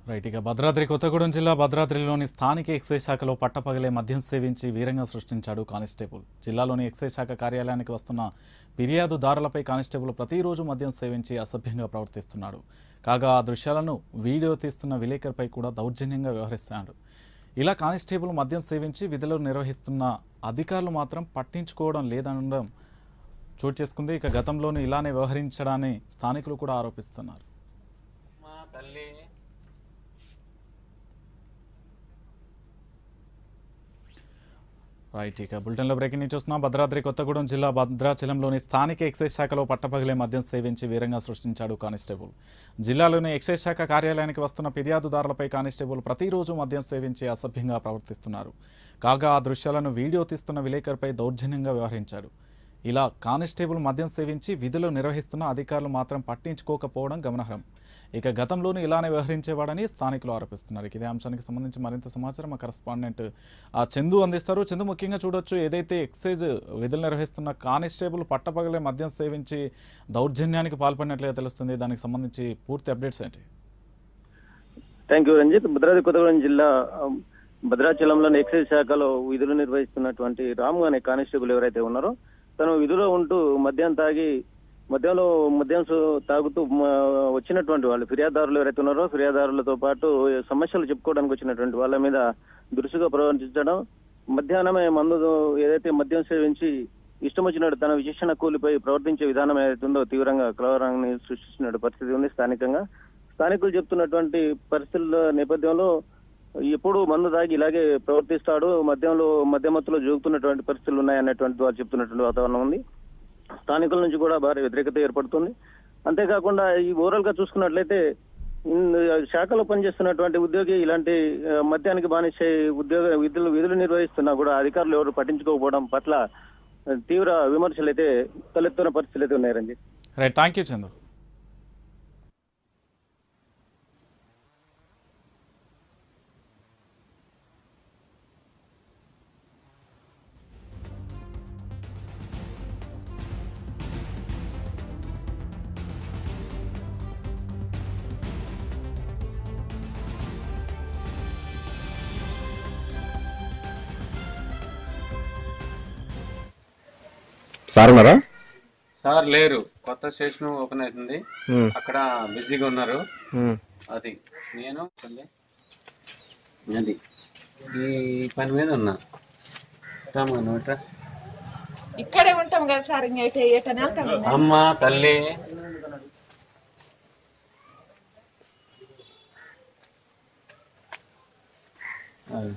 Right ఇక భద్రాద్రి కొత్తగూడెం జిల్లా భద్రాద్రిలోని స్థానిక ఎక్సైజ్ శాఖలో పట్టపగలే మద్యం సేవించి వీరంగా సృష్టించాడు కానిస్టేబుల్ జిల్లాలోని ఎక్సైజ్ శాఖ కార్యాలయానికి వస్తున్న ఫిర్యాదుదారులపై కానిస్టేబుల్ ప్రతిరోజు మద్యం సేవించి అసభ్యంగా ప్రవర్తిస్తున్నాడు కాగా ఆ దృశ్యాలను వీడియో తీస్తున్న విలేకరుపై కూడా దౌర్జన్యంగా వ్యవహరిస్తున్నాడు ఇలా కానిస్టేబుల్ మద్యం సేవించి విధులు నిర్వహిస్తున్న అధికారులు మాత్రం పట్టించుకోవడం లేదనడం చోటు చేసుకుంది ఇక గతంలోనూ ఇలానే వ్యవహరించడాన్ని స్థానికులు కూడా ఆరోపిస్తున్నారు మా తల్లి రైట్ ఇక బులెటిన్లో బ్రేకింగ్ న్యూస్ చూస్తున్నాం భద్రాద్రి కొత్తగూడెం జిల్లా భద్రాచలంలోని స్థానిక ఎక్సైజ్ శాఖలో పట్టపగలే మద్యం సేవించి వీరంగా సృష్టించాడు కానిస్టేబుల్ జిల్లాలోని ఎక్సైజ్ శాఖ కార్యాలయానికి వస్తున్న ఫిర్యాదుదారులపై కానిస్టేబుల్ ప్రతిరోజు మద్యం సేవించి అసభ్యంగా ప్రవర్తిస్తున్నారు కాగా ఆ దృశ్యాలను వీడియో తీస్తున్న విలేకరుపై దౌర్జన్యంగా వ్యవహరించాడు ఇలా కానిస్టేబుల్ మద్యం సేవించి విధులు నిర్వహిస్తున్న అధికారులు మాత్రం పట్టించుకోకపోవడం గమనార్హం ఇక గతంలోనూ ఇలానే వ్యవహరించేవాడని స్థానికులు ఆరోపిస్తున్నారు ఇక ఇదే అంశానికి సంబంధించి మరింత సమాచారం మా కరస్పాండెంట్ ఆ చందు అందిస్తారు చందు ముఖ్యంగా చూడొచ్చు ఏదైతే ఎక్సైజ్ విధులు నిర్వహిస్తున్న కానిస్టేబుల్ పట్టపగలే మద్యం సేవించి దౌర్జన్యానికి పాల్పడినట్లుగా తెలుస్తుంది దానికి సంబంధించి పూర్తి అప్డేట్స్ ఏంటి థ్యాంక్ యూ రంజిత్ భద్రాద్రి కొత్తగూడెం జిల్లా ఆ, భద్రాచలంలోని ఎక్సైజ్ శాఖలో విధులు నిర్వహిస్తున్నటువంటి రాము అనే కానిస్టేబుల్ ఎవరైతే ఉన్నారో తను విధులో ఉంటూ మద్యం తాగి మద్యంలో మద్యం సు- తాగుతూ మ- వచ్చినటువంటి వాళ్ళు ఫిర్యాదుదారులు ఎవరైతే ఉన్నారో ఫిర్యాదుదారులతో పాటు సమస్యలు చెప్పుకోవడానికి వచ్చినటువంటి వాళ్ళ మీద దురుసుగా ప్రవర్తించడం మధ్యాహ్నమే మందు ఏదైతే మద్యం సేవించి ఇష్టం వచ్చినట్టు తన విశేషణ కూలిపై ప్రవర్తించే విధానం ఏదైతే ఉందో తీవ్రంగా కలవరాన్ని సృష్టించిన పరిస్థితి ఉంది స్థానికంగా స్థానికులు చెప్తున్నటువంటి పరిస్థితుల నేపథ్యంలో ఎప్పుడు మందు తాగి ఇలాగే ప్రవర్తిస్తాడు మద్యంలో మధ్యమత్తులో జోగుతున్నటువంటి పరిస్థితులు ఉన్నాయన్నటువంటి వారు చెప్తున్నటువంటి వాతావరణం ఉంది స్థానికుల నుంచి కూడా భారీ వ్యతిరేకత ఏర్పడుతుంది అంతేకాకుండా ఈ ఓవరాల్ గా చూసుకున్నట్లయితే ఇన్- శాఖలో పనిచేస్తున్నటువంటి ఉద్యోగి ఇలాంటి ఆ, మద్యానికి బానిసే ఉద్యోగ విధులు విధులు నిర్వహిస్తున్నా కూడా అధికారులు ఎవరు పట్టించుకోకపోవడం పట్ల ఆ, తీవ్ర విమర్శలు అయితే తలెత్తున్న పరిస్థితులు అయితే ఉన్నాయి Ranjith right thank you Chandu sir ఉన్నారా సార్ లేరు కొత్త స్టేషన్ ఓపెన్ అవుతుంది అక్కడ బిజీగా ఉన్నారు అది నేను తల్లి, అది ఈ పని మీద ఉన్నా రామా నోట్రా ఇక్కడే ఉంటాం కదా సార్ ఇంకా ఎటు ఎటనే వెళ్తాం ఇంకా. అమ్మ తల్లి అది.